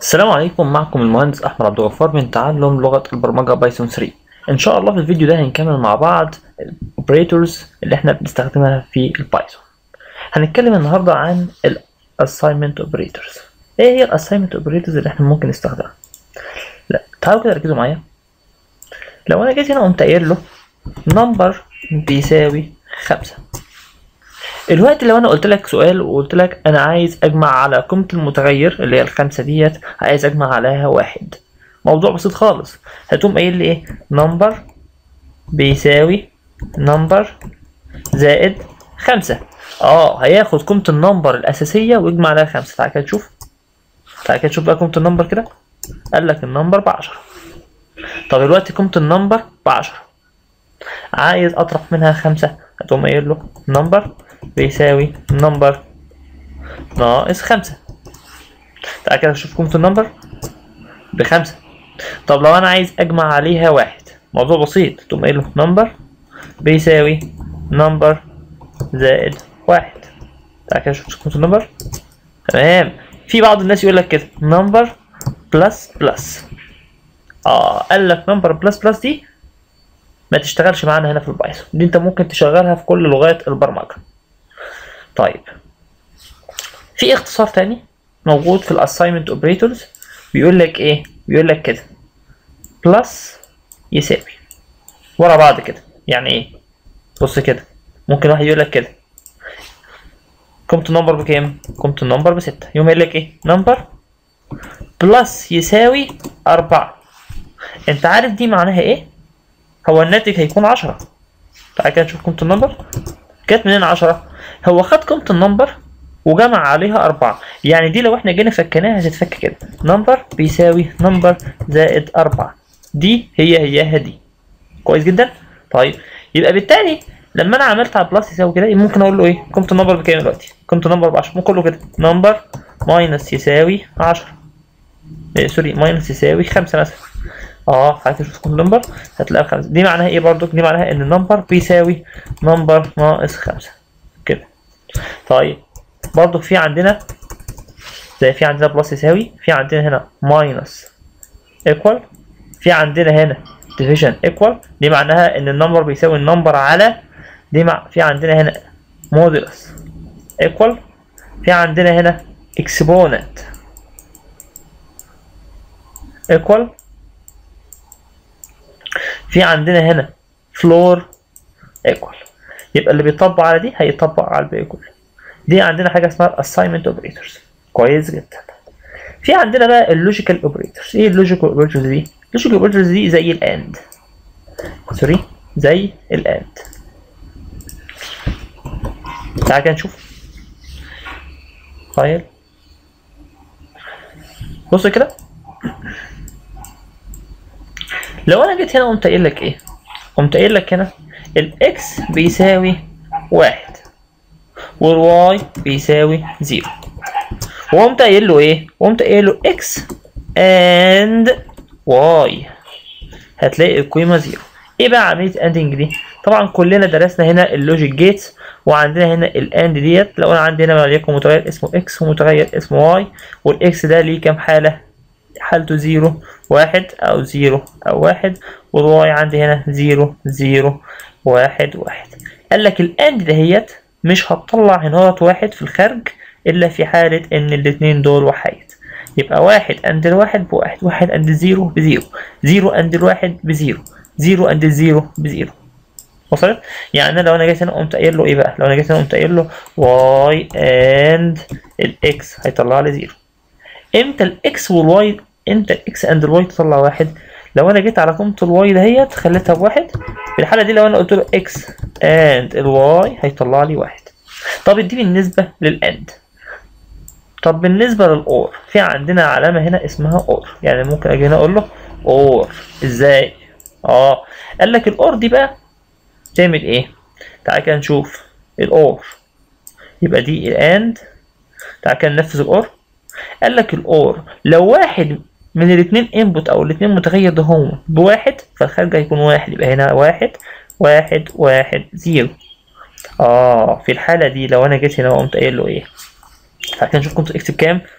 السلام عليكم معكم المهندس احمد عبد الغفار من تعلم لغه البرمجه بايثون 3 ان شاء الله في الفيديو ده هنكمل مع بعض الاوبريتورز اللي احنا بنستخدمها في البايثون هنتكلم النهارده عن الاساينمنت اوبريتورز ايه هي الاساينمنت اوبريتورز اللي احنا ممكن نستخدمها لا تعالوا كده ركزوا معايا لو انا جيت هنا قمت قايل له نمبر بيساوي خمسة دلوقتي لو انا قلت لك سؤال وقلت لك انا عايز اجمع على قيمة المتغير اللي هي الخمسة ديت عايز اجمع عليها واحد موضوع بسيط خالص هتقوم قايل لي ايه نمبر بيساوي نمبر زائد خمسة اه هياخد قيمة النمبر الأساسية ويجمع عليها خمسة تعالى كده نشوف تعالى كده نشوف بقى قيمة النمبر كده قال لك النمبر بعشرة طب دلوقتي قيمة النمبر بعشرة عايز أطرح منها خمسة هتقوم قايل له نمبر بيساوي نمبر ناقص خمسة تعالى كده نشوف قيمة النمبر بخمسة طب لو أنا عايز أجمع عليها واحد موضوع بسيط تقوم قايل له نمبر بيساوي نمبر زائد واحد تعالى كده نشوف قيمة النمبر تمام في بعض الناس يقول لك كده نمبر بلس بلس اه قال لك نمبر بلس بلس دي ما تشتغلش معانا هنا في البايثون دي انت ممكن تشغلها في كل لغات البرمجه طيب في اختصار تاني موجود في الاساينمنت اوبريتورز بيقول لك ايه بيقول لك كده بلس يساوي ورا بعض كده يعني ايه بص كده ممكن واحد يقول لك كده قيمة النمبر بكام؟ قيمة النمبر بستة يقوم قايل لك ايه؟ نمبر بلس يساوي أربعة أنت عارف دي معناها ايه؟ هو الناتج هيكون عشرة تعالى كده نشوف قيمة النمبر جت منين عشرة؟ هو خد قيمة النمبر وجمع عليها أربعة يعني دي لو احنا جينا فكناها هتتفك كده نمبر بيساوي نمبر زائد أربعة دي هي هياها دي كويس جدا؟ طيب يبقى بالتالي لما انا عملت على بلس يساوي كده ممكن اقول له ايه قيمه النمبر بكام دلوقتي قيمه النمبر ب 10 ممكن اقول له كده نمبر ماينس يساوي 10 إيه سوري ماينس يساوي 5 مثلا اه عايز تشوف قيمه النمبر هتلاقيها 5 دي معناها ايه برضو دي معناها ان النمبر بيساوي نمبر ناقص 5 كده طيب برضو في عندنا زي في عندنا بلس يساوي في عندنا هنا ماينس ايكوال في عندنا هنا ديفيجن ايكوال دي معناها ان النمبر بيساوي النمبر على دي مع في عندنا هنا مودولس ايكوال في عندنا هنا اكسبوننت ايكوال في عندنا هنا فلور ايكوال يبقى اللي بيطبق على دي هيطبق على الباقي كله دي عندنا حاجه اسمها الاساينمنت اوبريتورز كويس جدا في عندنا بقى اللوجيكال اوبريتورز ايه اللوجيكال اوبريتورز دي اللوجيكال اوبريتورز دي زي الاند سوري زي الاند تعال كده نشوف فايل بص كده لو انا جيت هنا قمت قايل لك ايه قمت قايل لك هنا الاكس بيساوي واحد والواي بيساوي زيرو وقمت قايل له ايه وقمت قايل له اكس اند واي هتلاقي القيمه زيرو ايه بقى عمليه اندنج دي طبعا كلنا درسنا هنا اللوجيك جيتس وعندنا هنا الاند ديت لو انا عندي هنا وليكن متغير اسمه اكس ومتغير اسمه واي والاكس ده ليه كام حاله حالته زيرو واحد او زيرو او واحد والواي عندي هنا زيرو زيرو واحد واحد قال لك الاند دهيت مش هتطلع هنا واحد في الخارج الا في حاله ان الاتنين دول وحيد يبقى واحد اند الواحد بواحد واحد اند الزيرو بزيرو زيرو اند الواحد بزيرو زيرو اند الزيرو بزيرو وصلت يعني انا لو انا جيت هنا قمت قايل له ايه بقى لو انا جيت هنا قمت قايل له واي اند الاكس هيطلع لي زيرو امتى الاكس والواي امتى الاكس اند الواي تطلع واحد لو انا جيت على قيمه الواي دهيت خليتها بواحد في الحاله دي لو انا قلت له اكس اند الواي هيطلع لي واحد طب دي بالنسبه للاند طب بالنسبه للاور في عندنا علامه هنا اسمها اور يعني ممكن اجي هنا اقول له اور ازاي اه قال لك الاور دي بقى تعمل ايه تعال كده نشوف الاور يبقى دي الاند تعال كده ننفذ الاور قال لك الاور لو واحد من الاثنين انبوت او الاثنين متغير ده هم بواحد فالخارج هيكون واحد يبقى هنا واحد واحد واحد زيرو اه في الحالة دي لو انا جيت هنا وقمت قايل له ايه تعال كده نشوف كنت اكتب كام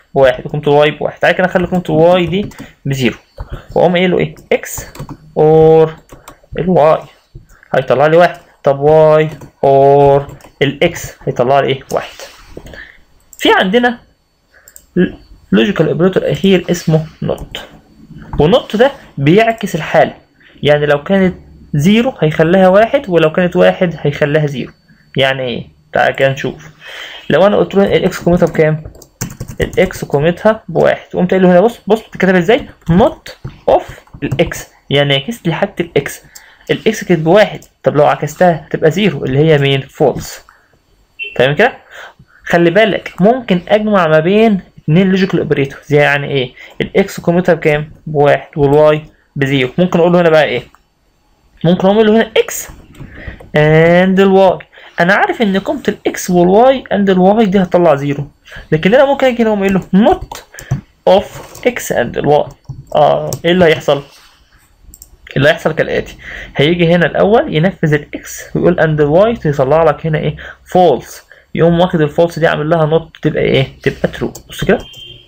بواحد وقيمة الواي بواحد تعالى كده اخلي قيمة الواي دي بزيرو واقوم قايل له ايه اكس اور الواي هيطلع لي واحد طب واي اور الاكس هيطلع لي ايه واحد في عندنا لوجيكال اوبريتور اخير اسمه نوت ونوت ده بيعكس الحالة يعني لو كانت زيرو هيخليها واحد ولو كانت واحد هيخليها زيرو يعني ايه تعالى كده نشوف لو انا قلت له الاكس قيمتها بكام الاكس قيمتها بواحد وقمت قايل له هنا بص بص بتتكتب ازاي نوت اوف الاكس يعني عكست لي حاجه الاكس الاكس كانت بواحد طب لو عكستها هتبقى زيرو اللي هي مين فولس تمام كده خلي بالك ممكن اجمع ما بين اتنين لوجيكال اوبريتورز يعني ايه الاكس قيمتها بكام بواحد والواي بزيرو ممكن اقول له هنا بقى ايه ممكن اقول له هنا اكس اند الواي انا عارف ان قيمه الاكس والواي اند الواي دي هتطلع زيرو لكن انا ممكن اجي هنا واقول له نوت اوف اكس اند الواي اه ايه اللي هيحصل اللي هيحصل كالاتي هيجي هنا الاول ينفذ الاكس ويقول اند الواي يطلع لك هنا ايه فولس يقوم واخد الفولس دي عامل لها نوت تبقى ايه تبقى ترو بص كده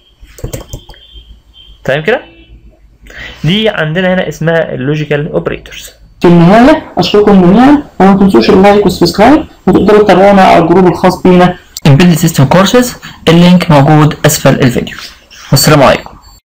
تمام كده دي عندنا هنا اسمها اللوجيكال اوبريتورز في النهاية أشكركم جميعا وما تنسوش اللايك والسبسكرايب وتقدروا تتابعونا على الجروب الخاص بينا Embedded System Courses اللينك موجود أسفل الفيديو والسلام عليكم